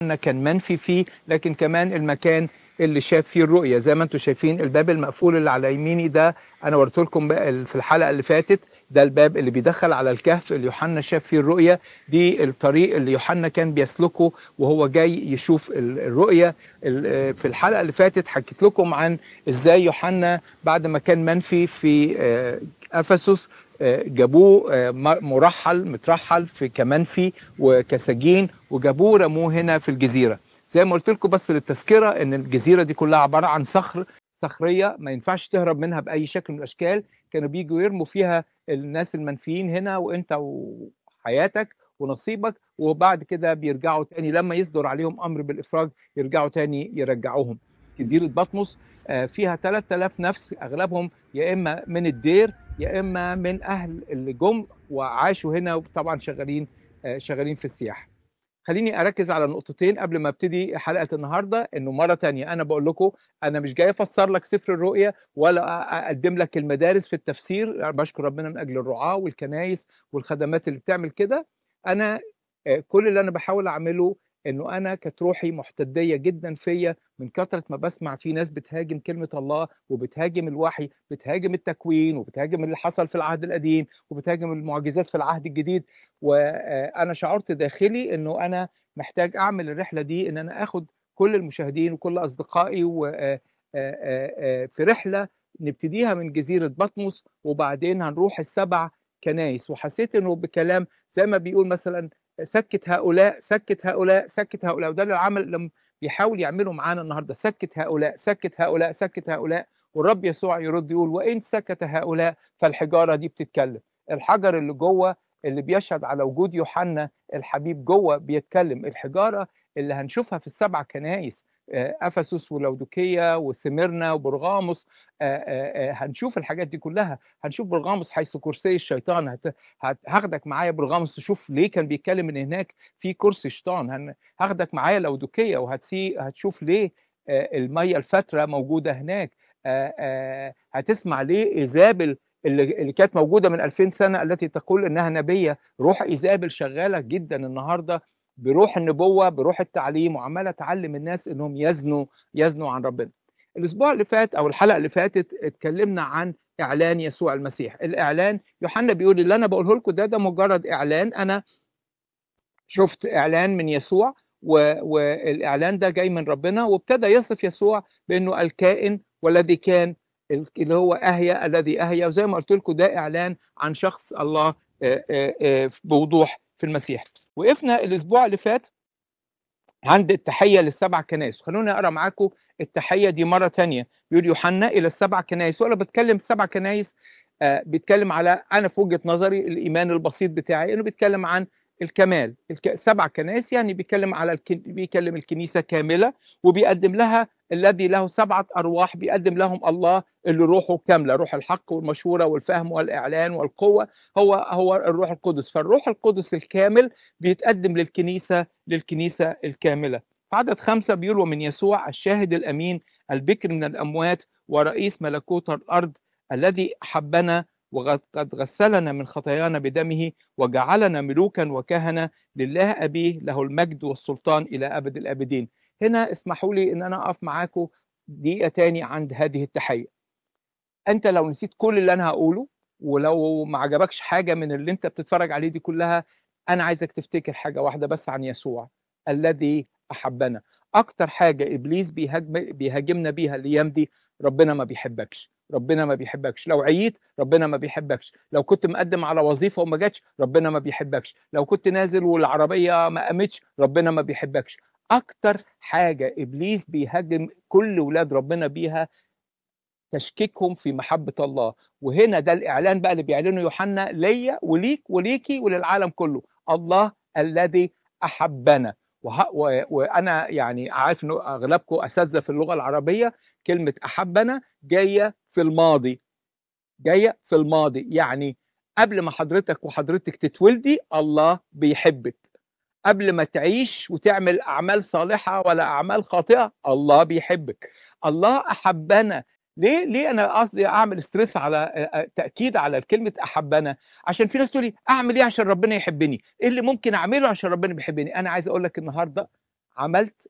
يوحنا كان منفي فيه لكن كمان المكان اللي شاف فيه الرؤيه زي ما انتم شايفين الباب المقفول اللي على يميني ده انا وريت لكم بقى في الحلقه اللي فاتت ده الباب اللي بيدخل على الكهف اللي يوحنا شاف فيه الرؤيه دي الطريق اللي يوحنا كان بيسلكه وهو جاي يشوف ال- الرؤيه ال- في الحلقه اللي فاتت حكيت لكم عن ازاي يوحنا بعد ما كان منفي في آه، افسس آه، جابوه آه، م- مرحل مترحل في كمنفي وكسجين وجابوه رموه هنا في الجزيره زي ما قلت لكم بس للتذكره ان الجزيره دي كلها عباره عن صخر صخريه ما ينفعش تهرب منها باي شكل من الاشكال كانوا بيجوا يرموا فيها الناس المنفيين هنا وانت وحياتك ونصيبك وبعد كده بيرجعوا تاني لما يصدر عليهم امر بالافراج يرجعوا تاني يرجعوهم جزيره بطمس آه، فيها 3000 نفس اغلبهم يا اما من الدير يا اما من اهل اللي جم وعاشوا هنا وطبعا شغالين آه، شغالين في السياحه خليني اركز على نقطتين قبل ما ابتدي حلقه النهارده انه مره تانية انا بقول لكم انا مش جاي افسر لك سفر الرؤيا ولا أ- اقدم لك المدارس في التفسير أنا بشكر ربنا من اجل الرعاه والكنايس والخدمات اللي بتعمل كده انا آه، كل اللي انا بحاول اعمله انه انا كانت روحي محتديه جدا فيا من كثره ما بسمع في ناس بتهاجم كلمه الله وبتهاجم الوحي بتهاجم التكوين وبتهاجم اللي حصل في العهد القديم وبتهاجم المعجزات في العهد الجديد وانا شعرت داخلي انه انا محتاج اعمل الرحله دي ان انا اخد كل المشاهدين وكل اصدقائي و آه، آه، آه، في رحله نبتديها من جزيره بطمس وبعدين هنروح السبع كنايس وحسيت انه بكلام زي ما بيقول مثلا سكت هؤلاء سكت هؤلاء سكت هؤلاء وده اللي العمل لما بيحاول يعمله معانا النهارده سكت هؤلاء سكت هؤلاء سكت هؤلاء والرب يسوع يرد يقول وان سكت هؤلاء فالحجاره دي بتتكلم الحجر اللي جوه اللي بيشهد على وجود يوحنا الحبيب جوه بيتكلم الحجاره اللي هنشوفها في السبع كنايس آه، افسس ولودوكيه وسميرنا وبرغاموس آه، آه، آه، هنشوف الحاجات دي كلها هنشوف برغاموس حيث كرسي الشيطان هت- هت- هاخدك معايا برغاموس تشوف ليه كان بيتكلم من هناك في كرسي شيطان هن- هاخدك معايا لودوكيه وهتسي هتشوف ليه آه، الميه الفتره موجوده هناك آه، آه، هتسمع ليه ايزابل اللي اللي كانت موجوده من 2000 سنه التي تقول انها نبيه روح ايزابل شغاله جدا النهارده بروح النبوه بروح التعليم وعماله تعلم الناس انهم يزنوا يزنوا عن ربنا. الاسبوع اللي فات او الحلقه اللي فاتت اتكلمنا عن اعلان يسوع المسيح، الاعلان يوحنا بيقول اللي انا بقوله لكم ده ده مجرد اعلان انا شفت اعلان من يسوع و... والاعلان ده جاي من ربنا وابتدى يصف يسوع بانه الكائن والذي كان ال- اللي هو اهيا الذي اهيا وزي ما قلت لكم ده اعلان عن شخص الله آه، آه، آه، بوضوح في المسيح وقفنا الاسبوع اللي فات عند التحيه للسبع كنائس خلوني اقرا معاكم التحيه دي مره تانية بيقول يوحنا الى السبع كنائس وانا بتكلم سبع كنائس آه، بيتكلم على انا في وجهه نظري الايمان البسيط بتاعي انه بيتكلم عن الكمال الك... سبع كنائس يعني بيتكلم على الك... بيكلم الكنيسه كامله وبيقدم لها الذي له سبعه ارواح بيقدم لهم الله اللي روحه كامله روح الحق والمشوره والفهم والاعلان والقوه هو هو الروح القدس فالروح القدس الكامل بيتقدم للكنيسه للكنيسه الكامله في عدد خمسه بيقول ومن يسوع الشاهد الامين البكر من الاموات ورئيس ملكوت الارض الذي احبنا وقد غسلنا من خطايانا بدمه وجعلنا ملوكا وكهنه لله ابيه له المجد والسلطان الى ابد الابدين. هنا اسمحوا لي ان انا اقف معاكم دقيقه تاني عند هذه التحيه. انت لو نسيت كل اللي انا هقوله ولو ما عجبكش حاجه من اللي انت بتتفرج عليه دي كلها انا عايزك تفتكر حاجه واحده بس عن يسوع الذي احبنا. اكتر حاجه ابليس بيهاجم بيهاجمنا بيها الايام دي ربنا ما بيحبكش ربنا ما بيحبكش لو عييت ربنا ما بيحبكش لو كنت مقدم على وظيفه وما جاتش ربنا ما بيحبكش لو كنت نازل والعربيه ما قامتش ربنا ما بيحبكش اكتر حاجه ابليس بيهاجم كل ولاد ربنا بيها تشكيكهم في محبه الله وهنا ده الاعلان بقى اللي بيعلنه يوحنا ليا وليك وليكي وللعالم كله الله الذي احبنا وه... و... وانا يعني عارف انه اغلبكم اساتذه في اللغه العربيه كلمه احبنا جايه في الماضي جايه في الماضي يعني قبل ما حضرتك وحضرتك تتولدي الله بيحبك قبل ما تعيش وتعمل اعمال صالحه ولا اعمال خاطئه الله بيحبك الله احبنا ليه ليه انا قصدي اعمل ستريس على تاكيد على كلمه احبنا عشان في ناس تقول لي اعمل ايه عشان ربنا يحبني ايه اللي ممكن اعمله عشان ربنا بيحبني انا عايز اقول لك النهارده عملت